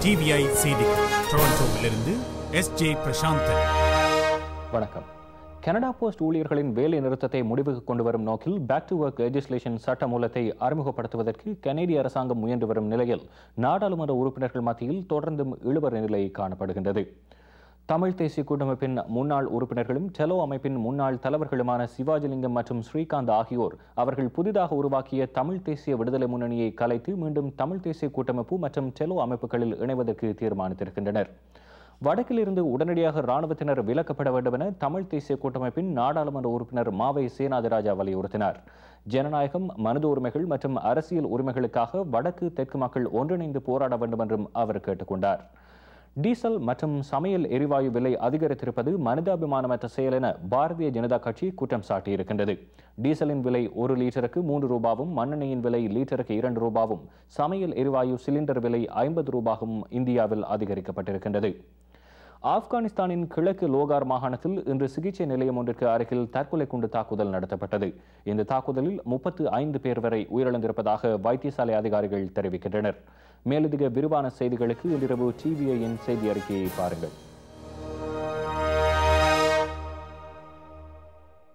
TVI செய்திகள் டொரண்டோவிலிருந்து S J Prasanthan வணக்கம் Canada post ஊழியர்களின் வேலை நிறுத்தத்தை முடிவுக்கு கொண்டு வரும் நோக்கில் பேக் டு ஒர்க் லெஜிஸ்லேஷன் சட்ட மூலத்தை அறிமுகப்படுத்துவதற்கு கனேடிய அரசாங்கம் முயன்று வரும் நிலையில் நாடாளுமன்ற உறுப்பினர்கள் மத்தியில் தொடர்ந்தும் இழுபறி நிலை காணப்படுகின்றது தமிழ் தேசிய கூட்டமைப்பின் முன்னாள் உறுப்பினர்களும் டெலோ அமைப்பின் முன்னாள் தலைவர்களுமான சிவாஜிலிங்கம் மற்றும் ஸ்ரீகாந்த் ஆகியோர் அவர்கள் புதிதாக உருவாக்கிய தமிழ் தேசிய விடுதலை முன்னணியை கலைத்து மீண்டும் தமிழ் தேசிய கூட்டமைப்பு மற்றும் டெலோ அமைப்புகளில் இணைவதற்கு தீர்மானித்திருக்கின்றனர் வடக்கிலிருந்து உடனடியாக இராணுவத்தினர் விலக்கப்பட வேண்டும் என தமிழ் தேசிய கூட்டமைப்பின் நாடாளுமன்ற உறுப்பினர் மாவை சேனாதிராஜா வலியுறுத்தினார் ஜனநாயகம் மனித உரிமைகள் மற்றும் அரசியல் உரிமைகளுக்காக வடக்கு தெற்கு மக்கள் ஒன்றிணைந்து போராட வேண்டும் என்றும் அவர் கேட்டுக்கொண்டார் டீசல் மற்றும் சமையல் எரிவாயு விலை அதிகரித்திருப்பது மனிதாபிமானமற்ற செயல் என பாரதிய ஜனதா கட்சி குற்றம் சாட்டியிருக்கின்றது டீசலின் விலை ஒரு லீட்டருக்கு மூன்று ரூபாவும் மண்ணெண்ணெயின் விலை லீட்டருக்கு இரண்டு ரூபாவும் சமையல் எரிவாயு சிலிண்டர் விலை ஐம்பது ரூபாவும் இந்தியாவில் அதிகரிக்கப்பட்டிருக்கின்றது ஆப்கானிஸ்தானின் கிழக்கு லோகார் மாகாணத்தில் இன்று சிகிச்சை நிலையம் ஒன்றிற்கு அருகில் தற்கொலை குண்டு தாக்குதல் நடத்தப்பட்டது இந்த தாக்குதலில் முப்பத்து ஐந்து பேர் வரை உயிரிழந்திருப்பதாக வைத்தியசாலை அதிகாரிகள் தெரிவிக்கின்றனர் மேலதிக விரிவான செய்திகளுக்கு இன்றிரவு டிவிஐயின் செய்தி அறிக்கையை பாருங்கள்